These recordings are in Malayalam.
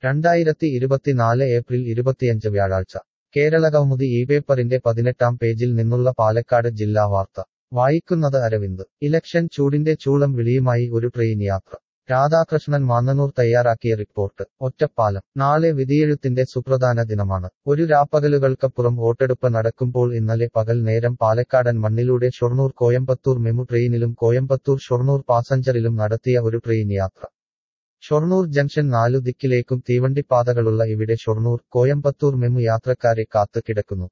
രണ്ടായിരത്തി ഇരുപത്തിനാല് ഏപ്രിൽ ഇരുപത്തിയഞ്ച് വ്യാഴാഴ്ച കേരളകൗമുദി ഈ പേപ്പറിന്റെ പതിനെട്ടാം പേജിൽ നിന്നുള്ള പാലക്കാട് ജില്ലാ വാർത്ത വായിക്കുന്നത് അരവിന്ദ് ഇലക്ഷൻ ചൂടിന്റെ ചൂളം വിളിയുമായി ഒരു ട്രെയിൻ യാത്ര രാധാകൃഷ്ണൻ മാന്നനൂർ തയ്യാറാക്കിയ റിപ്പോർട്ട് ഒറ്റപ്പാലം നാളെ വിധിയെഴുത്തിന്റെ സുപ്രധാന ദിനമാണ് ഒരു രാപ്പകലുകൾക്കപ്പുറം വോട്ടെടുപ്പ് നടക്കുമ്പോൾ ഇന്നലെ പകൽ നേരം പാലക്കാടൻ മണ്ണിലൂടെ ഷൊർണൂർ കോയമ്പത്തൂർ മെമു ട്രെയിനിലും കോയമ്പത്തൂർ ഷൊർണൂർ പാസഞ്ചറിലും നടത്തിയ ഒരു ട്രെയിൻ യാത്ര ഷൊർണൂർ ജംഗ്ഷൻ നാലു ദിക്കിലേക്കും തീവണ്ടിപ്പാതകളുള്ള ഇവിടെ ഷൊർണൂർ കോയമ്പത്തൂർ മെമു യാത്രക്കാരെ കാത്തു കിടക്കുന്നു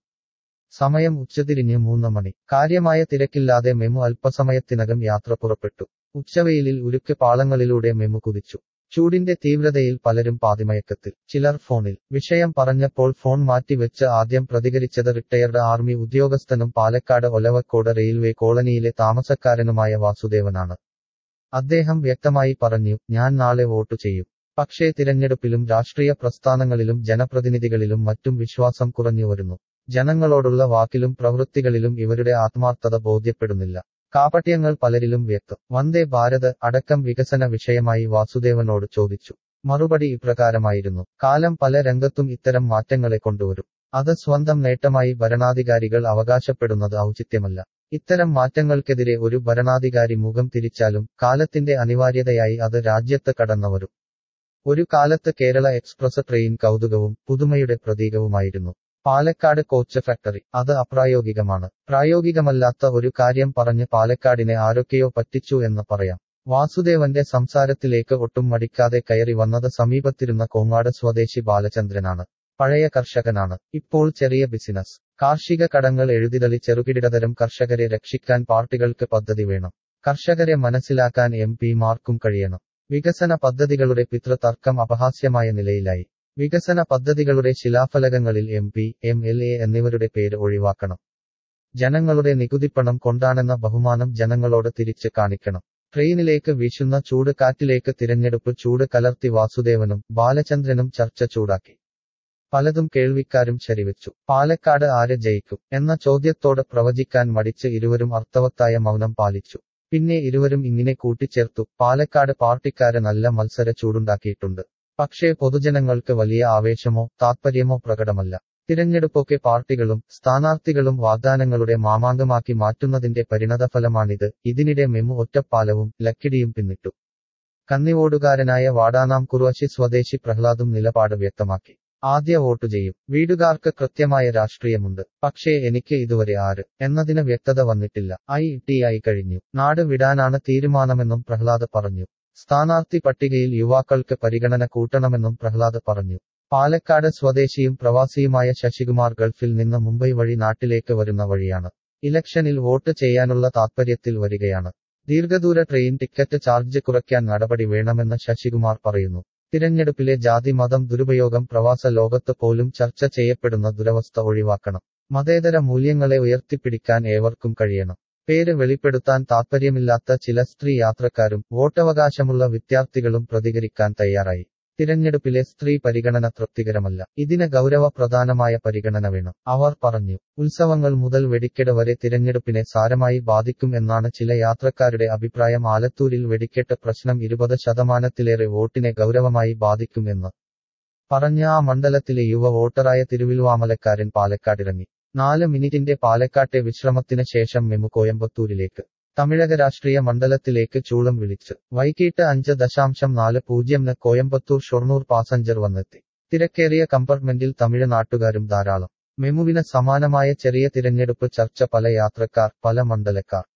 സമയം ഉച്ചതിരിഞ്ഞ് മൂന്ന് മണി കാര്യമായ തിരക്കില്ലാതെ മെമു അല്പസമയത്തിനകം യാത്ര പുറപ്പെട്ടു ഉച്ചവെയിലിൽ ഉരുക്ക് പാളങ്ങളിലൂടെ മെമു കുതിച്ചു ചൂടിന്റെ തീവ്രതയിൽ പലരും പാതിമയക്കത്തിൽ ചിലർ ഫോണിൽ വിഷയം പറഞ്ഞപ്പോൾ ഫോൺ മാറ്റിവെച്ച് ആദ്യം പ്രതികരിച്ചത് റിട്ടയർഡ് ആർമി ഉദ്യോഗസ്ഥനും പാലക്കാട് ഒലവക്കോട് റെയിൽവേ കോളനിയിലെ താമസക്കാരനുമായ വാസുദേവനാണ് അദ്ദേഹം വ്യക്തമായി പറഞ്ഞു ഞാൻ നാളെ വോട്ടു ചെയ്യും പക്ഷേ തിരഞ്ഞെടുപ്പിലും രാഷ്ട്രീയ പ്രസ്ഥാനങ്ങളിലും ജനപ്രതിനിധികളിലും മറ്റും വിശ്വാസം കുറഞ്ഞു വരുന്നു ജനങ്ങളോടുള്ള വാക്കിലും പ്രവൃത്തികളിലും ഇവരുടെ ആത്മാർത്ഥത ബോധ്യപ്പെടുന്നില്ല കാപട്യങ്ങൾ പലരിലും വ്യക്തം വന്ദേ ഭാരത് അടക്കം വികസന വിഷയമായി വാസുദേവനോട് ചോദിച്ചു മറുപടി ഇപ്രകാരമായിരുന്നു കാലം പല രംഗത്തും ഇത്തരം മാറ്റങ്ങളെ കൊണ്ടുവരും അത് സ്വന്തം നേട്ടമായി ഭരണാധികാരികൾ അവകാശപ്പെടുന്നത് ഔചിത്യമല്ല ഇത്തരം മാറ്റങ്ങൾക്കെതിരെ ഒരു ഭരണാധികാരി മുഖം തിരിച്ചാലും കാലത്തിന്റെ അനിവാര്യതയായി അത് രാജ്യത്ത് കടന്നവരും ഒരു കാലത്ത് കേരള എക്സ്പ്രസ് ട്രെയിൻ കൗതുകവും പുതുമയുടെ പ്രതീകവുമായിരുന്നു പാലക്കാട് കോച്ച് ഫാക്ടറി അത് അപ്രായോഗികമാണ് പ്രായോഗികമല്ലാത്ത ഒരു കാര്യം പറഞ്ഞ് പാലക്കാടിനെ ആരൊക്കെയോ പറ്റിച്ചു എന്ന് പറയാം വാസുദേവന്റെ സംസാരത്തിലേക്ക് ഒട്ടും മടിക്കാതെ കയറി വന്നത് സമീപത്തിരുന്ന കോങ്ങാട് സ്വദേശി ബാലചന്ദ്രനാണ് പഴയ കർഷകനാണ് ഇപ്പോൾ ചെറിയ ബിസിനസ് കാർഷിക കടങ്ങൾ എഴുതിതളി ചെറുകിടതരം കർഷകരെ രക്ഷിക്കാൻ പാർട്ടികൾക്ക് പദ്ധതി വേണം കർഷകരെ മനസ്സിലാക്കാൻ എം പിമാർക്കും കഴിയണം വികസന പദ്ധതികളുടെ പിതൃതർക്കം അപഹാസ്യമായ നിലയിലായി വികസന പദ്ധതികളുടെ ശിലാഫലകങ്ങളിൽ M P M L A എന്നിവരുടെ പേര് ഒഴിവാക്കണം ജനങ്ങളുടെ നികുതിപ്പണം കൊണ്ടാണെന്ന ബഹുമാനം ജനങ്ങളോട് തിരിച്ച് കാണിക്കണം ട്രെയിനിലേക്ക് വീശുന്ന ചൂട് കാറ്റിലേക്ക് തിരഞ്ഞെടുപ്പ് ചൂട് കലർത്തി വാസുദേവനും ബാലചന്ദ്രനും ചർച്ച ചൂടാക്കി പലതും കേൾവിക്കാരും ശരിവെച്ചു പാലക്കാട് ആര് ജയിക്കും എന്ന ചോദ്യത്തോട് പ്രവചിക്കാൻ മടിച്ച് ഇരുവരും അർത്ഥവത്തായ മൗനം പാലിച്ചു പിന്നെ ഇരുവരും ഇങ്ങനെ കൂട്ടിച്ചേർത്തു പാലക്കാട് പാർട്ടിക്കാര് നല്ല മത്സര ചൂടുണ്ടാക്കിയിട്ടുണ്ട് പക്ഷേ പൊതുജനങ്ങൾക്ക് വലിയ ആവേശമോ താത്പര്യമോ പ്രകടമല്ല തിരഞ്ഞെടുപ്പൊക്കെ പാർട്ടികളും സ്ഥാനാർത്ഥികളും വാഗ്ദാനങ്ങളുടെ മാമാങ്കമാക്കി മാറ്റുന്നതിന്റെ പരിണതഫലമാണിത് ഇതിനിടെ മെമു ഒറ്റപ്പാലവും ലക്കിടിയും പിന്നിട്ടു കന്നിവോടുകാരനായ വാടാനാം കുറുവശി സ്വദേശി പ്രഹ്ലാദും നിലപാട് വ്യക്തമാക്കി ആദ്യ വോട്ട് ചെയ്യും വീടുകാർക്ക് കൃത്യമായ രാഷ്ട്രീയമുണ്ട് പക്ഷേ എനിക്ക് ഇതുവരെ ആര് എന്നതിന് വ്യക്തത വന്നിട്ടില്ല ഐ ടി ആയി കഴിഞ്ഞു നാട് വിടാനാണ് തീരുമാനമെന്നും പ്രഹ്ലാദ് പറഞ്ഞു സ്ഥാനാർത്ഥി പട്ടികയിൽ യുവാക്കൾക്ക് പരിഗണന കൂട്ടണമെന്നും പ്രഹ്ലാദ് പറഞ്ഞു പാലക്കാട് സ്വദേശിയും പ്രവാസിയുമായ ശശികുമാർ ഗൾഫിൽ നിന്ന് മുംബൈ വഴി നാട്ടിലേക്ക് വരുന്ന വഴിയാണ് ഇലക്ഷനിൽ വോട്ട് ചെയ്യാനുള്ള താത്പര്യത്തിൽ വരികയാണ് ദീർഘദൂര ട്രെയിൻ ടിക്കറ്റ് ചാർജ് കുറയ്ക്കാൻ നടപടി വേണമെന്ന് ശശികുമാർ പറയുന്നു തിരഞ്ഞെടുപ്പിലെ ജാതി മതം ദുരുപയോഗം പ്രവാസ ലോകത്ത് പോലും ചർച്ച ചെയ്യപ്പെടുന്ന ദുരവസ്ഥ ഒഴിവാക്കണം മതേതര മൂല്യങ്ങളെ ഉയർത്തിപ്പിടിക്കാൻ ഏവർക്കും കഴിയണം പേര് വെളിപ്പെടുത്താൻ താൽപ്പര്യമില്ലാത്ത ചില സ്ത്രീ യാത്രക്കാരും വോട്ടവകാശമുള്ള വിദ്യാർത്ഥികളും പ്രതികരിക്കാൻ തയ്യാറായി തിരഞ്ഞെടുപ്പിലെ സ്ത്രീ പരിഗണന തൃപ്തികരമല്ല ഇതിന് ഗൗരവപ്രധാനമായ പരിഗണന വേണം അവർ പറഞ്ഞു ഉത്സവങ്ങൾ മുതൽ വെടിക്കെട്ട് വരെ തിരഞ്ഞെടുപ്പിനെ സാരമായി ബാധിക്കും എന്നാണ് ചില യാത്രക്കാരുടെ അഭിപ്രായം ആലത്തൂരിൽ വെടിക്കെട്ട് പ്രശ്നം ഇരുപത് ശതമാനത്തിലേറെ വോട്ടിനെ ഗൗരവമായി ബാധിക്കും എന്ന് പറഞ്ഞ ആ മണ്ഡലത്തിലെ യുവ വോട്ടറായ തിരുവിൽവാമലക്കാരൻ പാലക്കാടിറങ്ങി നാല് മിനിറ്റിന്റെ പാലക്കാട്ടെ വിശ്രമത്തിന് ശേഷം മെമു കോയമ്പത്തൂരിലേക്ക് തമിഴക രാഷ്ട്രീയ മണ്ഡലത്തിലേക്ക് ചൂളം വിളിച്ച് വൈകിട്ട് അഞ്ച് ദശാംശം നാല് പൂജ്യംന് കോയമ്പത്തൂർ ഷൊർണൂർ പാസഞ്ചർ വന്നെത്തി തിരക്കേറിയ കമ്പാർട്ട്മെന്റിൽ തമിഴ് നാട്ടുകാരും ധാരാളം മെമുവിന് സമാനമായ ചെറിയ തിരഞ്ഞെടുപ്പ് ചർച്ച പല യാത്രക്കാർ പല മണ്ഡലക്കാർ